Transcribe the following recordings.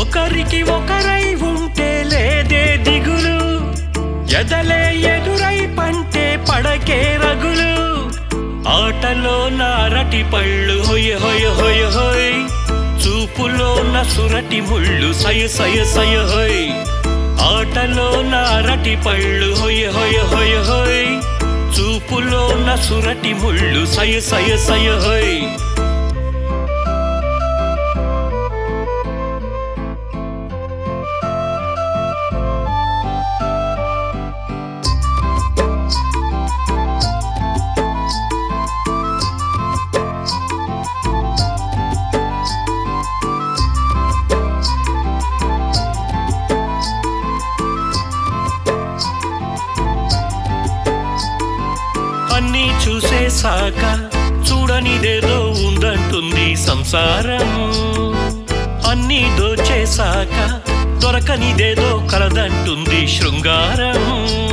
ఒకరికి ఒకరై ఉంటే లేదే దిగులు ఎదలే ఎదురై పంటే పడకే రగులు ఆటలో నారటి పళ్ళు హొయ హొయ హొయ హొయ్ చూపులో నసురటి ముళ్ళు సయ సయ సయ హొయ్ ఆటలో నారటి పళ్ళు హొయ హొయ హొయ హొయ్ చూపులో నసురటి ముళ్ళు సయ సయ సయ హొయ్ అన్నీ చూసేసాక చూడనిదేదో ఉందంటుంది సంసారం అన్నీ దోచేసాక దొరకనిదేదో కలదంటుంది శృంగారం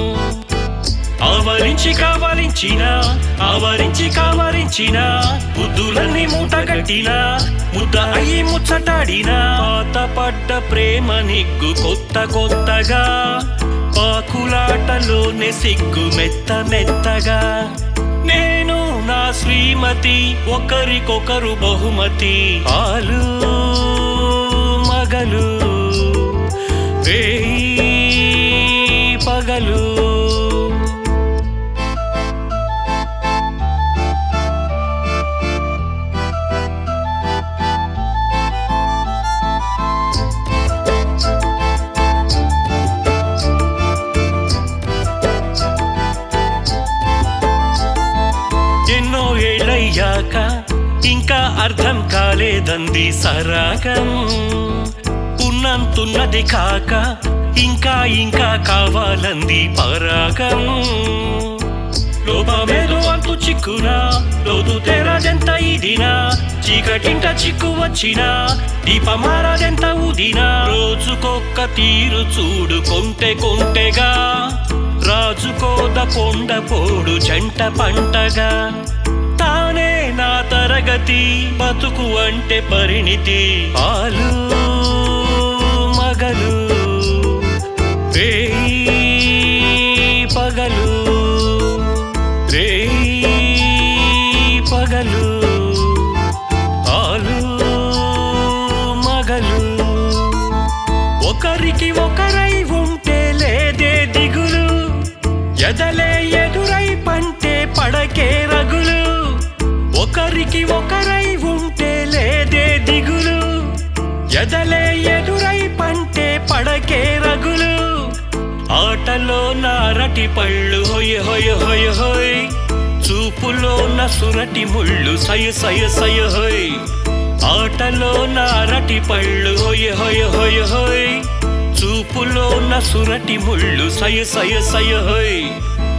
ఆవరించి కావలించిన ఆవరించి కావరించిన బుద్ధులన్నీ మూటగట్టిన ముద్ద అయి ముచ్చటాడిన పాత పడ్డ ప్రేమ నిగ్గు కొత్త కొత్తగా పాకులాటలోనే సిగ్గు మెత్త మెత్తగా నేను నా శ్రీమతి ఒకరికొకరు బహుమతి ఆలు మగలు రేయి పగలు ఎన్నో ఏళ్ళయ్యాక ఇంకా అర్థం కాలేదంది సరాగం ఉన్నంతున్నది కాక ఇంకా ఇంకా కావాలంది పరాగం లోపమేదో అంతు చిక్కునా లోతు తెరదెంత ఇదినా చీకటింట చిక్కు వచ్చినా దీపమారదెంత ఉదినా రోజుకొక్క తీరు చూడు కొంటె కొంటెగా రాజుకోద కొండ పోడు జంట పంటగా తానే నా తరగతి బతుకు అంటే పరిణితి పాలు మగలు రేయి పగలు రేయి పగలు ఆలు మగలు ఒకరికి ఒకరై ఉంటే లేదే దిగులు ఎదలే ఎదురై పంటే పడకే రగులు ఒకరికి ఒకరై ఉంటే లేదే దిగులు ఎదలే ఎదురై పంటే పడకే రగులు ఆటలో నారటి పళ్ళు హొయ హొయ హొయ హొయ్ చూపులో నసురటి ముళ్ళు సయ సయ సయ హొయ్ ఆటలో నారటి పళ్ళు హొయ హొయ హొయ హొయ్ చూపులో నసురటి ముళ్ళు సయ సయ సయ హొయ్